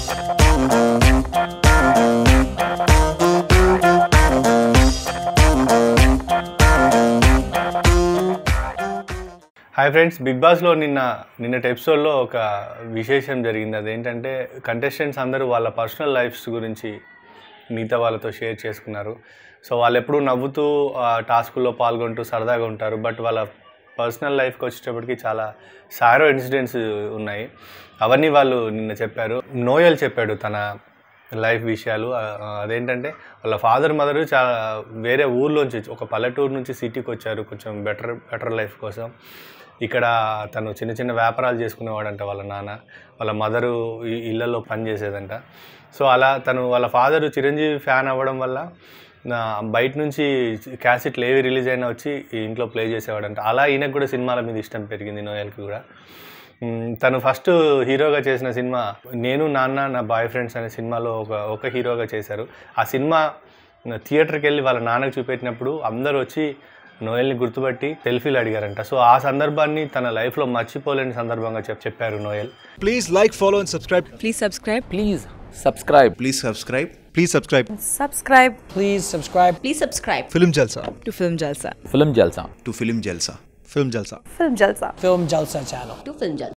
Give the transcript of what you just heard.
Hi friends big బాస్లో నిన్న నిన్నటి ఎపిసోడ్లో ఒక విశేషం జరిగింది అదేంటంటే కంటెస్టెంట్స్ అందరూ వాళ్ళ పర్సనల్ లైఫ్స్ గురించి మిగతా వాళ్ళతో షేర్ చేసుకున్నారు సో వాళ్ళు ఎప్పుడూ నవ్వుతూ ఆ టాస్కుల్లో పాల్గొంటూ సరదాగా ఉంటారు బట్ వాళ్ళ పర్సనల్ లైఫ్కి వచ్చేటప్పటికి చాలా సారో ఇన్సిడెంట్స్ ఉన్నాయి అవన్నీ వాళ్ళు నిన్న చెప్పారు నోయల్ చెప్పాడు తన లైఫ్ విషయాలు ఆ, ఆ, అదేంటంటే వాళ్ళ ఫాదర్ మదర్ చాలా వేరే ఊర్లోంచి ఒక పల్లెటూరు నుంచి సిటీకి వచ్చారు కొంచెం బెటర్ బెటర్ లైఫ్ కోసం ఇక్కడ తను చిన్న చిన్న వ్యాపారాలు చేసుకునేవాడంట వాళ్ళ నాన్న వాళ్ళ మదరు ఇళ్ళల్లో పని చేసేదంట సో అలా తను వాళ్ళ ఫాదర్ చిరంజీవి ఫ్యాన్ అవ్వడం వల్ల నా బయట నుంచి క్యాసెట్లు ఏవి రిలీజ్ అయినా వచ్చి ఈ ఇంట్లో ప్లే చేసేవాడంట అలా ఈయనకు కూడా సినిమాల మీద ఇష్టం పెరిగింది నోయల్కి కూడా మ్, తను ఫస్ట్ హీరోగా చేసిన సినిమా నేను నాన్న నా బాయ్ ఫ్రెండ్స్ అనే సినిమాలో ఒక ఒక హీరోగా చేశారు ఆ సినిమా థియేటర్కి వెళ్ళి వాళ్ళ నాన్నకు చూపెట్టినప్పుడు అందరూ వచ్చి నోయల్ని గుర్తుపట్టి సెల్ఫీలు అడిగారంట సో ఆ సందర్భాన్ని తన లైఫ్లో మర్చిపోలేని సందర్భంగా చెప్ చెప్పారు Noel Please like, follow, and subscribe. Please subscribe. Please subscribe. Please subscribe. Please subscribe. Subscribe Please subscribe Please subscribe. Film Jalsa. to Film Jalsa. Film Jalsa. To Film Jalsa. Film Jalsa. Film Jalsa. Film Jalsa channel. To Film Jalsa.